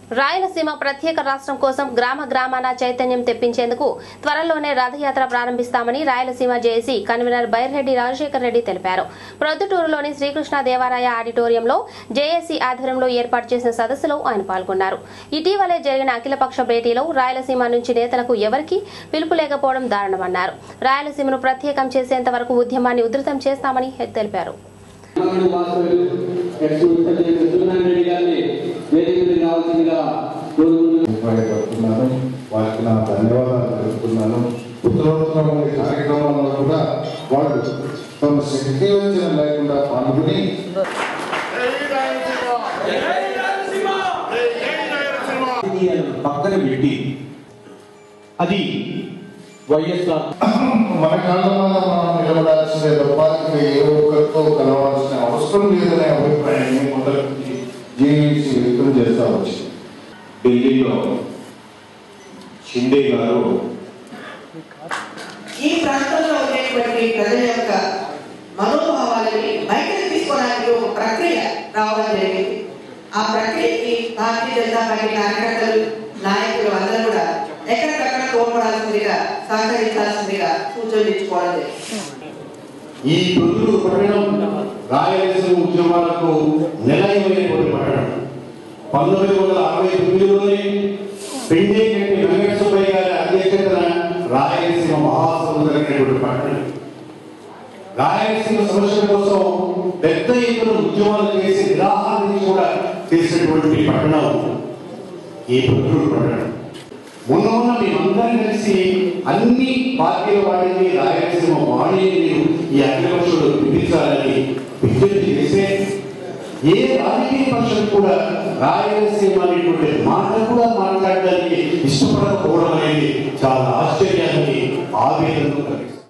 రాయలసీమ ప్రత్యేక రాష్ట్రం కోసం గ్రామ గ్రామాన చైతన్యం తెప్పించేందుకు త్వరలోనే రథయాత్ర ప్రారంభిస్తామని రాయలసీమ జేఏసీ కన్వీనర్ బైర్రెడ్డి రాజశేఖర్ రెడ్డి తెలిపారు ప్రొద్దుటూరులోని శ్రీకృష్ణ దేవాలయ ఆడిటోరియంలో జేఏసీ ఆధ్వర్యంలో ఏర్పాటు చేసిన సదస్సులో ఆయన పాల్గొన్నారు ఇటీవలే జరిగిన అఖిలపక్ష భేటీలో రాయలసీమ నుంచి నేతలకు ఎవరికీ పిలుపు లేకపోవడం దారుణమన్నారు రాయలసీమను ప్రత్యేకం చేసేంత వరకు ఉద్యమాన్ని ఉధృతం చేస్తామని తెలిపారు తెలంగాణ వాస్తవ్యులు ఎక్స్ ముఖ్యమంత్రి సత్యనారాయణ రెడ్డి గారిని వేదిక మీద రావాల్సిందిగా కోరుకుంటున్నాను ఉపయోగపడుతున్నాను వారికి నా ధన్యవాదాలు తెలుపుతున్నాను ఉత్తరోత్తరం ఈ కార్యక్రమాల్లో కూడా వాళ్ళు తమ శక్తి వంచన లేకుండా పాల్గొని రాజకీయాలను పక్కన పెట్టి అది వైఎస్ఆర్ మన కాళ్ళ మీద మనం నిలబడాల్సిందే తప్ప ఇంకా ఏ ఒక్కరితో కలవాల్సిన అవసరం లేదనే అభిప్రాయాన్ని మొదటి జీవించి వ్యక్తం చేస్తా వచ్చింది ఢిల్లీలో షిండే గారు ఈ ప్రాంతంలో ఉండేటువంటి ప్రజల యొక్క మనోభావాలని బయటకు తీసుకోవడానికి ఒక ప్రక్రియ రావడం జరిగింది ఆ ప్రక్రియకి భారతీయ జనతా పార్టీ కార్యకర్తలు నాయకులు అందరూ కూడా ఎక్కడికక్కడ తోడ్పడాల్సిందిగా సహకరించాల్సిందిగా సూచనలు ఇచ్చుకోవడం జరిగింది ఈ ప్రొద్దుటూరు పట్టణం రాయలసీమ ఉద్యమాలకు నిలయమైనటువంటి పట్టణం పంతొమ్మిది వందల అరవై తొమ్మిదిలోనే పెండేగంటి వెంకట సుబ్బయ్య గారి అధ్యక్షతన రాయలసీమ మహాసభ జరిగినటువంటి పట్టణం రాయలసీమ సమస్యల కోసం పెద్ద ఎత్తున ఉద్యమాలు చేసి నిరాహార దీక్ష కూడా చేసినటువంటి పట్టణం ఈ ప్రొద్దుటూరు పట్టణం మొన్న మొన్న మేమందరం కలిసి అన్ని పార్టీల వాడిని రాయలసీమ వాణిని మీరు ఈ అఖిలపక్షులు పిలిపించాలని విజ్ఞప్తి చేస్తే ఏ రాజకీయ పక్షం కూడా రాయలసీమ అనేటువంటి మాట కూడా మాట్లాడడానికి ఇష్టపడకపోవడం అనేది చాలా ఆశ్చర్యాన్ని ఆవేదనకు కలిగిస్తుంది